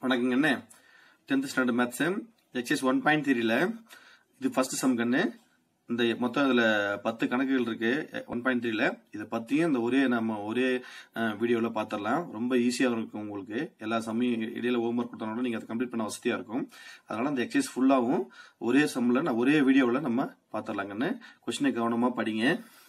வணக்கங்க அண்ணே tenth standard maths exercise one point த்ரீல இது ஃபர்ஸ்ட் சம் கண்ணு இந்த மொத்தம் இதுல பத்து கணக்குகள் இருக்கு ஒன் பாயிண்ட் த்ரீல இதை பத்தியும் இந்த ஒரே நம்ம ஒரே வீடியோல பாத்திரலாம் ரொம்ப ஈஸியா இருக்கும் உங்களுக்கு எல்லா சமயம் இடையில ஹோம்ஒர்க் கொடுத்தோம்னா நீங்க அதை கம்ப்ளீட் பண்ண வசதியா இருக்கும் அதனால அந்த எக்ஸைஸ் ஃபுல்லாவும் ஒரே சம்ல நான் ஒரே வீடியோவில் நம்ம பாத்திரலாங்கன்னு கொஸ்டினை கவனமா படிங்க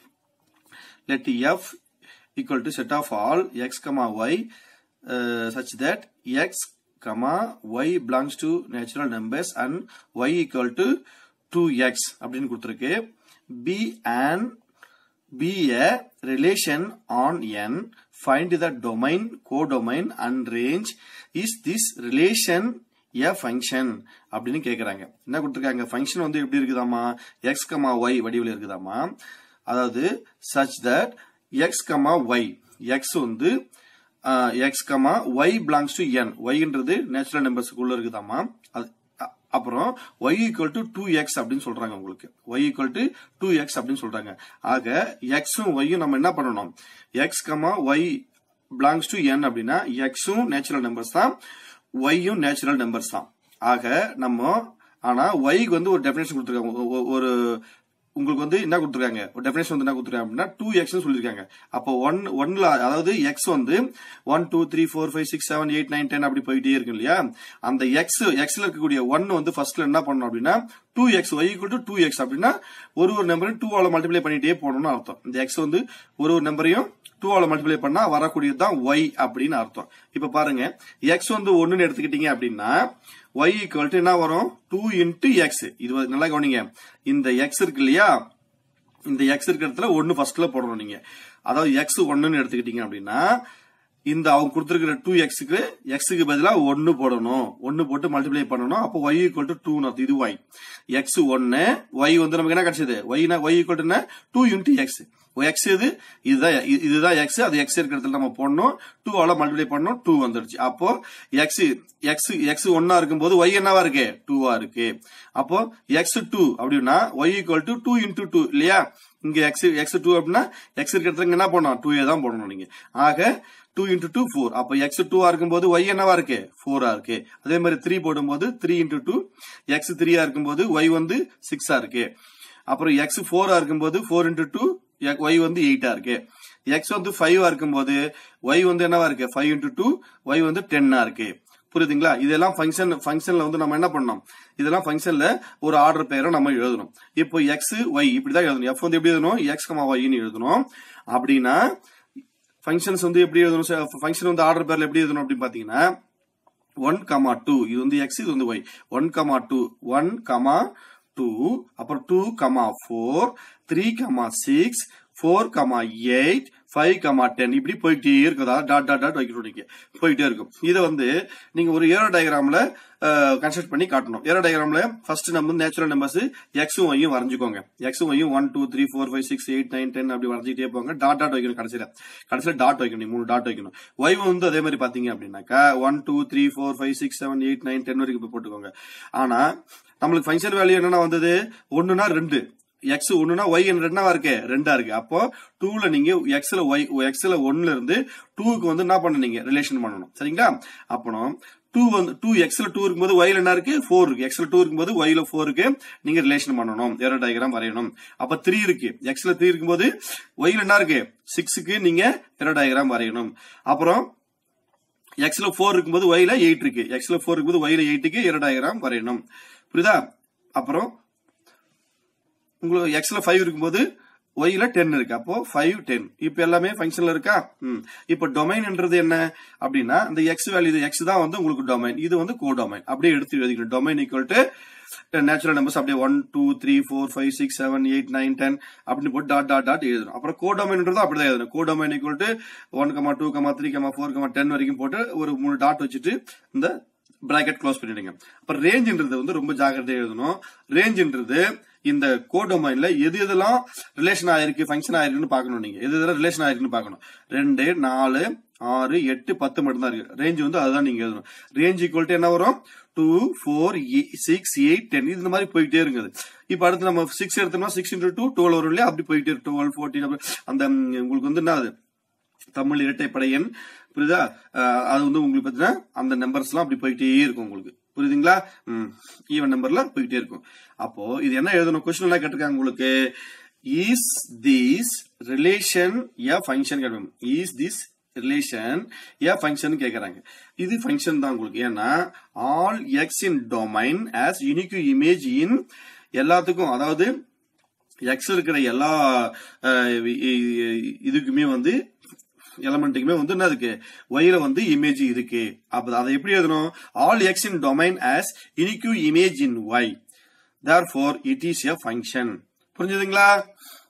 let f equal to set of all x comma y uh, such that x comma y belongs to natural numbers and y equal to 2x அப்படின்னு கொடுத்திருக்கு be an be a relation on n find the domain codomain and range is this relation a function அப்படின்னு கேக்குறாங்க என்ன கொடுத்திருக்காங்க function வந்து எப்படி இருக்குதாமா x comma y வடிவில் இருக்குதாமா அதாவது such that x comma y x வந்து x comma y belongs to n yன்றது நேச்சுரல் நம்பர்ஸ்க்குள்ள இருக்குதாமா அது அ- அப்புறம் y equal to 2x அப்படின்னு சொல்றாங்க உங்களுக்கு y equal to 2x அப்படின்னு சொல்றாங்க ஆக x உம் y உம் நம்ம என்ன பண்ணணும் x comma y belongs to n அப்படின்னா x உம் நேச்சுரல் நம்பர்ஸ் தான் y உம் நேச்சுரல் நம்பர்ஸ் தான் ஆக நம்ம ஆனா y க்கு வந்து ஒரு டெபினேஷன் கொடுத்துருக்காங்க ஒ- ஒ- ஒரு உங்களுக்கு வந்து என்ன கொடுத்துருக்காங்க ஒரு டெபினேஷன் வந்து என்ன கொடுத்துருக்காங்க அப்படின்னா டூ எக்ஸ் சொல்லியிருக்காங்க அப்போ ஒன் ஒன்ல அதாவது எக்ஸ் வந்து one two three four five six seven eight nine ten அப்படி போயிட்டே இருக்கு இல்லையா அந்த எக்ஸ் எக்ஸ்ல இருக்கக்கூடிய ஒன் வந்து ஃபர்ஸ்ட்ல என்ன பண்ணணும் அப்படின்னா two x y equal to two x அப்படின்னா ஒரு ஒரு நம்பரையும் டூ ஆல மல்டிப்ளை பண்ணிட்டே போகணும்னு அர்த்தம் இந்த எக்ஸ் வந்து ஒரு ஒரு நம்பரையும் டூ ஆல மல்டிப்ளை பண்ணா வரக்கூடியது தான் ஒய் அப்படின்னு அர்த்தம் இப்ப பாருங்க எக்ஸ் வந்து ஒண்ணுன்னு எடுத்துக்கிட்டீங்க அப்படின்னா ஒய் ஈக்குவல் டு என்ன வரும் டூ இன்டு எக்ஸ் இது வந்து நல்லா கவனிங்க இந்த எக்ஸ் இருக்கு இல்லையா இந்த எக்ஸ் இருக்கிற இடத்துல ஒன்னு ஃபர்ஸ்ட்ல போடணும் நீங்க அதாவது எக்ஸ் ஒன்னுன்னு எடுத்துக்கிட்டீங்க அப்படின்னா இந்த அவங்க கொடுத்துருக்கிற டூ எக்ஸுக்கு எக்ஸுக்கு பதிலா ஒன்னு போடணும் ஒன்னு போட்டு மல்டிப்ளை பண்ணணும் அப்போ ஒய் ஈக்குவல் டு டூ இது ஒய் எக்ஸ் ஒன்னு ஒய் வந்து நமக்கு என்ன கிடைச்சது ஒய்னா y equal to two into x x இது இதுதான் இ- இதுதான் எக்ஸ் அது எக்ஸ் இருக்கிற இடத்துல நம்ம போடணும் டூ ஆல மல்டிப்ளை பண்ணணும் டூ வந்துடுச்சு அப்போ எக்ஸ் எக்ஸ் எக்ஸ் ஒன்னா இருக்கும்போது ஒய் என்னவா இருக்கு டூவா இருக்கு அப்போ எக்ஸ் டூ அப்படின்னா y equal to two into two இல்லையா இங்க எக்ஸ் எக்ஸ் டூ அப்படின்னா எக்ஸ் இருக்கிற இடத்துல இங்க என்ன பண்ணணும் டூ தான் போடணும் நீங்க ஆக டூ இன்டூ டூ ஃபோர் அப்போ எக்ஸ் டூவா இருக்கும்போது ஒய் என்னவா இருக்கு ஃபோரா இருக்கு அதே மாதிரி த்ரீ போடும்போது த்ரீ இன்டூ டூ எக்ஸ் த்ரீயா இருக்கும்போது ஒய் வந்து சிக்ஸா இருக்கு அப்புறம் எக்ஸ் ஃபோரா இருக்கும்போது ஃபோர் இன்டூ டூ ஒய் வந்து எயிட்டா இருக்கு எக்ஸ் வந்து ஃபைவா இருக்கும்போது ஒய் வந்து என்னவா இருக்கு ஃபைவ் இன்டூ டூ ஒய் வந்து டென்னா இருக்கு புரியுதுங்களா இதெல்லாம் ஃபங்க்ஷன் ஃபங்க்ஷன்ல வந்து நம்ம என்ன பண்ணோம் இதெல்லாம் ஃபங்க்ஷன்ல ஒரு ஆர்டர் பெயரை நம்ம எழுதணும் இப்போ எக்ஸ் ஒய் இப்படிதான் எழுதணும் எஃப் வந்து எப்படி எழுதணும் எக்ஸ் கமா ஒய்னு எழுதணும் அப்படின்னா ஃபங்க்ஷன்ஸ் வந்து எப்படி எழுதணும் ஃபங்க்ஷன் வந்து ஆர்டர் பேர்ல எப்படி எழுதணும் அப்படின்னு பாத்தீங்கன்னா ஒன் கமா டூ இது வந்து எக்ஸ் இது வந்து y one comma two one comma two அப்புறம் two comma four three comma six four comma eight five comma ten இப்படி போயிட்டே இருக்கும் அதாவது டாட் டாட் டாட் வைக்கணும் நீங்க போயிட்டே இருக்கும் இதை வந்து நீங்க ஒரு ஏரோ டயக்ராம்ல கன்ஸ்ட்ரக்ட் பண்ணி காட்டணும் ஏரோ டயக்ராம்ல ஃபர்ஸ்ட் நம்ம நேச்சுரல் நம்பர்ஸ் எக்ஸும் ஒய்யும் வரைஞ்சுக்கோங்க எக்ஸும் ஒய்யும் one two three four five six eight nine ten அப்படி வரைஞ்சிட்டே போங்க டாட் டாட் வைக்கணும் கடைசியில கடைசியில டாட் வைக்கணும் நீ மூணு டாட் வைக்கணும் ஒய் வந்து அதே மாதிரி பாத்தீங்க அப்படின்னாக்கா one two three four five six seven eight nine ten வரைக்கும் இப்ப போட்டுக்கோங்க ஆனா நம்மளுக்கு ஃபங்க்ஷன் வேல்யூ என்னன்னா வந்தது ஒண்ணுனா ரெண்டு எக்ஸ் ஒண்ணுனா ஒய் ரெண்டா இருக்கு ரெண்டா இருக்கு அப்போ டூல நீங்க எக்ஸ்ல ஒய் எக்ஸ்ல ஒன்னுல இருந்து டூக்கு வந்து என்ன பண்ணீங்க ரிலேஷன் பண்ணணும் சரிங்களா அப்புறம் டூ வந்து டூ எக்ஸ்ல டூ இருக்கும்போது ஒய்ல என்ன இருக்கு ஃபோர் இருக்கு எக்ஸ்ல டூ இருக்கும்போது ஒய்ல ஃபோர் இருக்கு நீங்க ரிலேஷன் பண்ணணும் ஏரோ டயக்ராம் வரையணும் அப்ப த்ரீ இருக்கு எக்ஸ்ல த்ரீ இருக்கும்போது ஒய்ல என்ன இருக்கு சிக்ஸுக்கு நீங்க ஏரோ டயக்ராம் வரையணும் அப்புறம் எக்ஸ்ல ஃபோர் இருக்கும்போது ஒய்ல எயிட் இருக்கு எக்ஸ்ல ஃபோர் இருக்கும்போது ஒய்ல எயிட்டுக்கு ஏரோ டயக்ராம் வரையணும் புரியுதா அப்புறம் உங்களுக்கு எக்ஸ்ல ஃபைவ் இருக்கும்போது ஒய்ல டென் இருக்கு அப்போ ஃபைவ் டென் இப்ப எல்லாமே ஃபங்க்ஷன்ல இருக்கா ம் இப்போ டொமைன்ன்றது என்ன அப்படின்னா இந்த எக்ஸ் வேல்யூ எக்ஸ் தான் வந்து உங்களுக்கு டொமைன் இது வந்து கோ டொமைன் அப்படியே எடுத்து எழுதிக்கணும் domain equal to natural numbers அப்படியே one two three four five six seven eight nine ten அப்படின்னு போட்டு டாட் டாட் டாட் எழுதணும் அப்புறம் கோ டொமைன்ன்றது அப்படிதான் எழுதணும் codomain equal to one comma two comma three comma four comma ten வரைக்கும் போட்டு ஒரு மூணு டாட் வச்சுட்டு இந்த பிராக்கெட் க்ளோஸ் பண்ணிடுங்க அப்ப ரேஞ்ச்ன்றது வந்து ரொம்ப ஜாக்கிரதையா எழுதணும் ரேஞ்ச்ன்றது இந்த கோடொமைன்ல எது எதெல்லாம் ரிலேஷன் ஆயிருக்கு ஃபங்க்ஷன் ஆயிருக்குன்னு பார்க்கணும் நீங்க எது எதெல்லாம் ரிலேஷன் ஆயிருக்குன்னு பார்க்கணும் ரெண்டு நாலு ஆறு எட்டு பத்து மட்டும் தான் இருக்கு ரேஞ்ச் வந்து அதுதான் நீங்க எழுதணும் ரேஞ்ச் ஈக்குவல் என்ன வரும் two four six eight ten இது இந்த மாதிரி போயிட்டே இருக்குது இப்ப அடுத்து நம்ம சிக்ஸ் எடுத்தோம்னா சிக்ஸ் இன்டூ டூ டுவெல் வரும் இல்லையா அப்படி போயிட்டே டுவெல் ஃபோர்டீன் அந்த ம், உங்களுக்கு வந்து என்ன ஆகுது தமிழ் இரட்டைப்படை எண் புரியுதா அஹ் அது வந்து உங்களுக்கு பார்த்தீங்கன்னா அந்த நம்பர்ஸ் எல்லாம் அப்படி போயிட்டே இருக்கும் உங்களுக்கு புரியுதுங்களா ஈவன் நம்பர்ல போயிட்டே இருக்கும் அப்போ இது என்ன எழுதணும் கொஸ்டின் எல்லாம் கேட்டிருக்காங்க உங்களுக்கு is this relation a function கேட்போம் is this relation a function கேக்குறாங்க இது ஃபங்க்ஷன் தான் உங்களுக்கு ஏன்னா all x in domain has unique image in எல்லாத்துக்கும் அதாவது எக்ஸ் இருக்கிற எல்லா அஹ், இ- இ- இதுக்குமே வந்து எலமெண்ட்டுக்குமே வந்து என்ன இருக்கு ஒயில வந்து இமேஜ் இருக்கு அப்ப அதை எப்படி எழுதணும் all x in domain has unique image in y therefore it is a function புரிஞ்சுதுங்களா